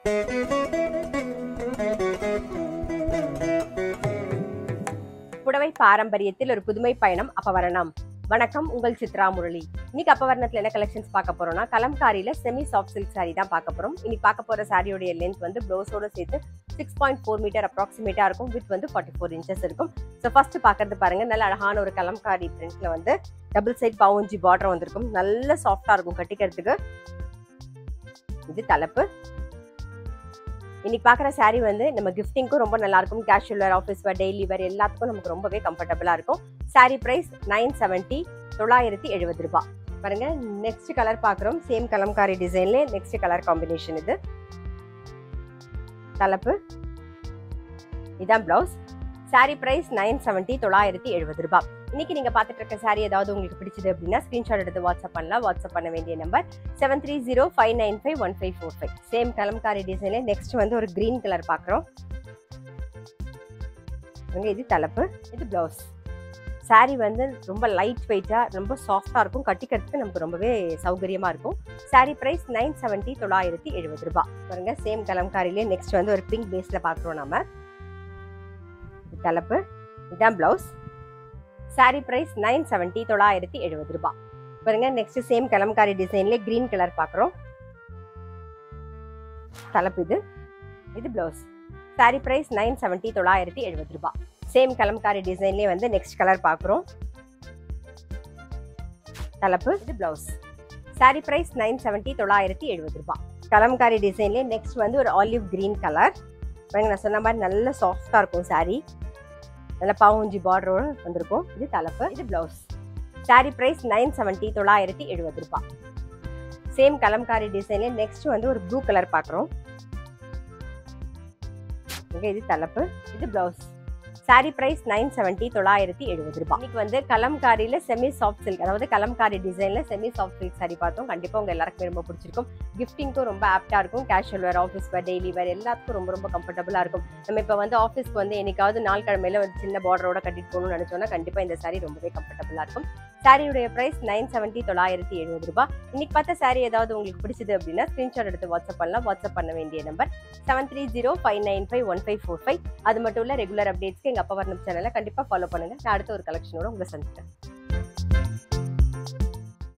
புடவை பாரம்பரியத்தில் ஒரு புதுமை பயணம் அப்பவரணம் வணக்கம் உங்கள் சித்ரா முரளி இன்னைக்கு அப்பவரணத்துல என்ன கலெக்ஷன்ஸ் பார்க்க போறோம்னா கலம்காரியில செமி சாஃப்ட் சில்க் saree தான் பார்க்க போறோம் இன்னைக்கு பார்க்க போற சாரியோடைய லென்த் வந்து ப்ளவுஸோட சேர்த்து சிக்ஸ் பாயிண்ட் ஃபோர் மீட்டர் அப்ராக்சிமேட்டா இருக்கும் வித் வந்து ஃபார்ட்டி ஃபோர் இன்ச்சஸ் இருக்கும் ஸோ ஃபர்ஸ்ட் பார்க்கறது பாருங்க நல்ல அழகான ஒரு கலம்காரி பிரிண்ட்ல வந்து டபுள் சைட் பவுஞ்சி பார்டர் வந்திருக்கும் நல்ல சாஃப்டா இருக்கும் கட்டிக்கிறதுக்கு இது தலைப்பு இன்னைக்கு பார்க்குற saree வந்து நம்ம கிஃப்டிங்க்கும் ரொம்ப நல்லா இருக்கும் casual wear office wear daily wear எல்லாத்துக்கும் நமக்கு ரொம்பவே கம்ஃபர்டபுளாக இருக்கும் saree ப்ரைஸ் நைன் செவன்ட்டி தொள்ளாயிரத்தி எழுபது ரூபாய் பாருங்க நெக்ஸ்ட் கலர் பார்க்குறோம் சேம் கலம்காரி டிசைன்ல நெக்ஸ்ட் கலர் காம்பினேஷன் இது தலைப்பு இதான் blouse saree price nine seventy தொள்ளாயிரத்தி எழுபது ரூபாய் இன்னைக்கு நீங்க பார்த்துட்டு இருக்க saree ஏதாவது உங்களுக்கு பிடிச்சது அப்படின்னா ஸ்கிரீன்ஷாட் எடுத்து வாட்ஸ்அப் பண்ணலாம் வாட்ஸ்அப் பண்ண வேண்டிய number seven three zero five nine five one five four five same Kalamkari டிசைன்ல நெக்ஸ்ட் வந்து ஒரு கிரீன் கலர் பார்க்குறோம் இது தலைப்பு இது பிளவுஸ் saree வந்து ரொம்ப லைட் வெயிட்டாக ரொம்ப சாஃப்டாக இருக்கும் கட்டிக்கிறதுக்கு நமக்கு ரொம்பவே சௌகரியமாக இருக்கும் saree ப்ரைஸ் நைன் செவன்ட்டி தொள்ளாயிரத்தி எழுபது ரூபாய் பாருங்க சேம் கலம்காரிலே நெக்ஸ்ட் வந்து ஒரு பிங்க் பேஸில் பார்க்குறோம் நம்ம இது தலைப்பு இதுதான் blouse saree price nine seventy தொள்ளாயிரத்தி எழுபது ரூபாய் பாருங்க நெக்ஸ்ட் சேம் கலம்காரி டிசைன்ல கிரீன் கலர் பார்க்குறோம் தலைப்பு இது இது blouse saree price nine seventy தொள்ளாயிரத்தி எழுபது ரூபாய் சேம் கலம்காரி டிசைன்லேயே வந்து நெக்ஸ்ட் கலர் பார்க்குறோம் தலைப்பு இது blouse saree price nine seventy தொள்ளாயிரத்தி எழுபது ரூபாய் கலம்காரி டிசைன்லேயே நெக்ஸ்ட் வந்து ஒரு ஆலிவ் கிரீன் கலர் நான் சொன்ன மாதிரி நல்ல சாஃப்டாக இருக்கும் saree நல்ல பாவஞ்சி பார்டரோட வந்திருக்கும் இது தலைப்பு இது blouse saree price nine seventy தொள்ளாயிரத்தி எழுபது ரூபாய் சேம் கலம்காரி டிசைன்ல நெக்ஸ்ட் வந்து ஒரு ப்ளூ கலர் பார்க்குறோம் இங்க இது தலைப்பு இது blouse saree price nine seventy தொள்ளாயிரத்தி எழுபது ரூபாய் இன்னைக்கு வந்து கலம்காரியில செமி சாஃப்ட் சில்க் அதாவது கலம்காரி டிசைன்ல செமி சாஃப்ட் சில்க் saree பார்த்தோம் கண்டிப்பா உங்க எல்லாருக்குமே ரொம்ப பிடிச்சிருக்கும் கிஃப்டிங்க்கும் ரொம்ப ஆப்டா இருக்கும் casual wear office wear daily wear எல்லாத்துக்கும் ரொம்ப ரொம்ப கம்ஃபர்டபுளா இருக்கும் நம்ம இப்போ வந்து ஆஃபீஸ்க்கு வந்து என்னைக்காவது நாள் கிழமையில ஒரு சின்ன பார்டரோட கட்டிட்டு போகணும்னு நினைச்சோம்னா கண்டிப்பா இந்த saree ரொம்பவே கம்ஃபர்டபுளா இருக்கும் சாரியுடைய பிரைஸ் நைன் செவன்ட்டி தொள்ளாயிரத்தி எழுபது ரூபாய் இன்னைக்கு பார்த்த saree ஏதாவது உங்களுக்கு பிடிச்சது அப்படின்னா ஸ்கிரீன்ஷாட் எடுத்து வாட்ஸ்அப் பண்ணலாம் வாட்ஸ்அப் பண்ண வேண்டிய number seven three zero five nine five one five four five அது மட்டும் இல்ல ரெகுலர் அப்டேட்ஸ்க்கு எங்க அப்பா வர்ணம் சேனலை கண்டிப்பா ஃபாலோ பண்ணுங்க நான் அடுத்த ஒரு கலெக்ஷனோட உங்களை சந்திக்கிறேன்